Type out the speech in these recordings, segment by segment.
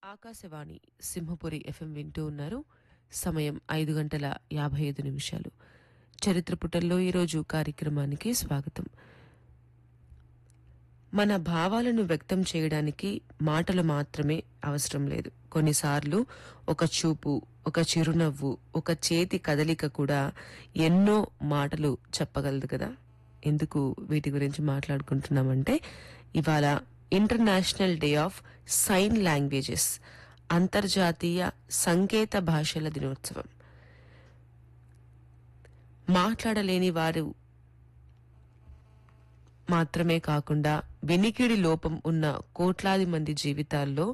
Akashvani Simhapuri FM వింటూ ఉన్నారు సమయం ఐదు గంటల యాభై ఐదు నిమిషాలు చరిత్ర పుటల్లో ఈరోజు కార్యక్రమానికి స్వాగతం మన భావాలను వ్యక్తం చేయడానికి మాటలు మాత్రమే అవసరం లేదు కొన్నిసార్లు ఒక చూపు ఒక చిరునవ్వు ఒక చేతి కదలిక కూడా ఎన్నో మాటలు చెప్పగలదు కదా ఎందుకు వీటి గురించి మాట్లాడుకుంటున్నామంటే ఇవాళ international day of sign languages అంతర్జాతీయ సంకేత భాషల దినోత్సవం మాట్లాడలేని వారు మాత్రమే కాకుండా వినికిడి లోపం ఉన్న కోట్లాది మంది జీవితాల్లో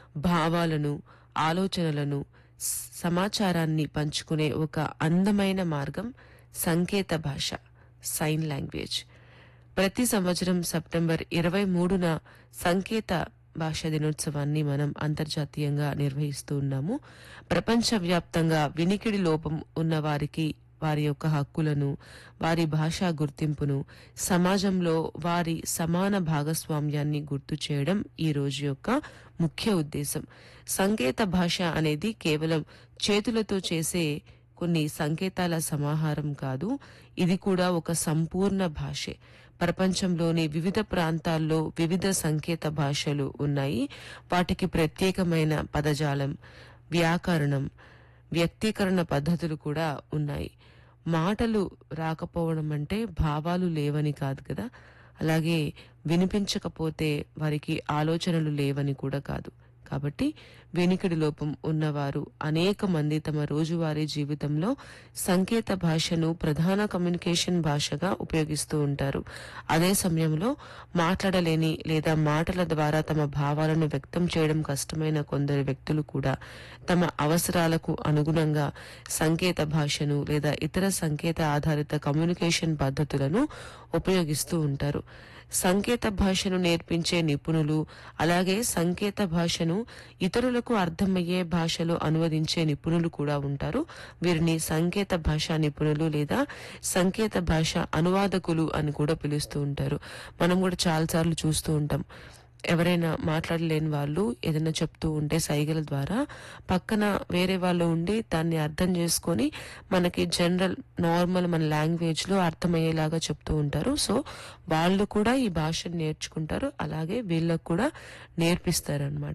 భావాలను ఆలోచనలను స- సమాచారాన్ని పంచుకునే ఒక అందమైన మార్గం సంకేత భాష సైన్ లాంగ్వేజ్ ప్రతి సంవత్సరం సెప్టెంబర్ ఇరవై మూడున సంకేత భాష దినోత్సవాన్ని మనం అంతర్జాతీయంగా నిర్వహిస్తూ ఉన్నాము ప్రపంచవ్యాప్తంగా వినికిడి లోపం ఉన్న వారికి వారి యొక్క హక్కులను వారి భాషా గుర్తింపును సమాజంలో వారి సమాన భాగస్వామ్యాన్ని గుర్తు చేయడం ఈ రోజు యొక్క ముఖ్య ఉద్దేశం సంకేత భాష అనేది కేవలం చేతులతో చేసే కొన్ని సంకేతాల సమాహారం కాదు ఇది కూడా ఒక సంపూర్ణ భాషే ప్రపంచంలోని వివిధ ప్రాంతాల్లో వివిధ సంకేత భాషలు ఉన్నాయి వాటికి ప్రత్యేకమైన పదజాలం వ్యాకరణం వ్యక్తీకరణ పద్ధతులు కూడా ఉన్నాయి మాటలు రాకపోవడం అంటే భావాలు లేవని కాదు కదా అలాగే వినిపించకపోతే వారికి ఆలోచనలు లేవని కూడా కాదు కాబట్టి వెనుకడి లోపం ఉన్నవారు అనేక మంది తమ రోజువారీ జీవితంలో సంకేత భాషను ప్రధాన కమ్యూనికేషన్ భాషగా ఉపయోగిస్తూ ఉంటారు అదే సమయంలో మాట్లాడలేని లేదా మాటల ద్వారా తమ భావాలను వ్యక్తం చేయడం కష్టమైన కొందరు వ్యక్తులు కూడా తమ అవసరాలకు అనుగుణంగా సంకేత భాషను లేదా ఇతర సంకేత ఆధారిత కమ్యూనికేషన్ పద్ధతులను ఉపయోగిస్తూ ఉంటారు సంకేత భాషను నేర్పించే నిపుణులు అలాగే సంకేత భాషను ఇతరులకు అర్థమయ్యే భాషలో అనువదించే నిపుణులు కూడా ఉంటారు వీరిని సంకేత భాషా నిపుణులు లేదా సంకేత భాష అనువాదకులు అని కూడా పిలుస్తూ ఉంటారు మనం కూడా చాలాసార్లు చూస్తూ ఉంటాం ఎవరైనా మాట్లాడలేని వాళ్ళు ఏదైనా చెప్తూ ఉంటే సైగల ద్వారా పక్కన వేరే వాళ్ళు ఉండి దాన్ని అర్థం చేసుకొని మనకి జనరల్ నార్మల్ మన లాంగ్వేజ్ లో అర్థమయ్యేలాగా చెప్తూ ఉంటారు సో వాళ్ళు కూడా ఈ భాషను నేర్చుకుంటారు అలాగే వీళ్ళకు కూడా నేర్పిస్తారు అనమాట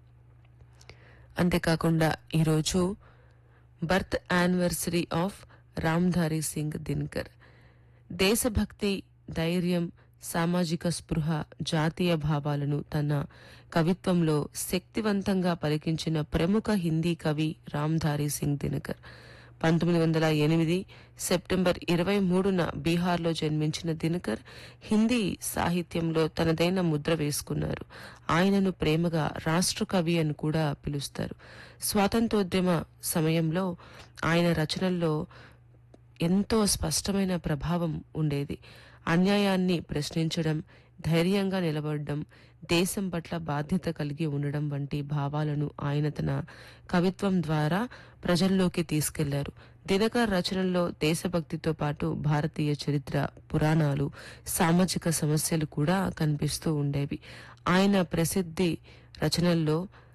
అంతేకాకుండా ఈరోజు birth anniversary of Ramdhari Singh Dinkar దేశభక్తి ధైర్యం సామాజిక స్పృహ జాతీయ భావాలను తన కవిత్వంలో శక్తివంతంగా పలికించిన ప్రముఖ హిందీ కవి రామ్ధారి సింగ్ దినకర్ పంతొమ్మిది వందల ఎనిమిది సెప్టెంబర్ ఇరవై మూడున బీహార్లో జన్మించిన దినకర్ హిందీ సాహిత్యంలో తనదైన ముద్ర వేసుకున్నారు ఆయనను ప్రేమగా రాష్ట్ర కవి అని కూడా పిలుస్తారు స్వాతంత్రోద్యమ సమయంలో ఆయన రచనల్లో ఎంతో స్పష్టమైన ప్రభావం ఉండేది అన్యాయాన్ని ప్రశ్నించడం ధైర్యంగా నిలబడడం దేశం పట్ల బాధ్యత కలిగి ఉండడం వంటి భావాలను ఆయన తన కవిత్వం ద్వారా ప్రజల్లోకి తీసుకెళ్లారు దినకర్ రచనల్లో దేశభక్తితో పాటు భారతీయ చరిత్ర పురాణాలు సామాజిక సమస్యలు కూడా కనిపిస్తూ ఉండేవి ఆయన ప్రసిద్ధి రచనల్లో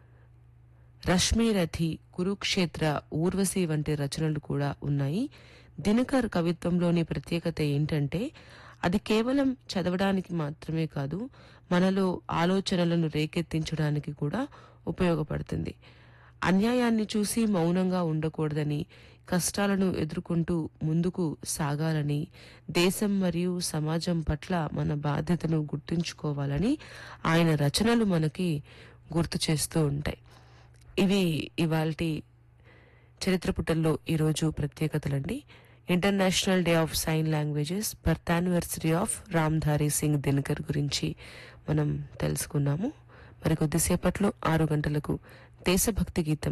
రశ్మిరథి కురుక్షేత్ర ఊర్వశి వంటి రచనలు కూడా ఉన్నాయి దినకర్ కవిత్వంలోని ప్రత్యేకత ఏంటంటే అది కేవలం చదవడానికి మాత్రమే కాదు మనలో ఆలోచనలను రేకెత్తించడానికి కూడా ఉపయోగపడుతుంది అన్యాయాన్ని చూసి మౌనంగా ఉండకూడదని కష్టాలను ఎదుర్కొంటూ ముందుకు సాగాలని దేశం మరియు సమాజం పట్ల మన బాధ్యతను గుర్తుంచుకోవాలని ఆయన రచనలు మనకి గుర్తు చేస్తూ ఉంటాయి ఇవి ఇవాల్టి చరిత్ర పుటల్లో ఈరోజు ప్రత్యేకతలండి international day of sign languages birth anniversary of Ramdhari Singh Dinkar గురించి మనం తెలుసుకున్నాము మరి కొద్దిసేపట్లో ఆరు గంటలకు దేశభక్తి గీతం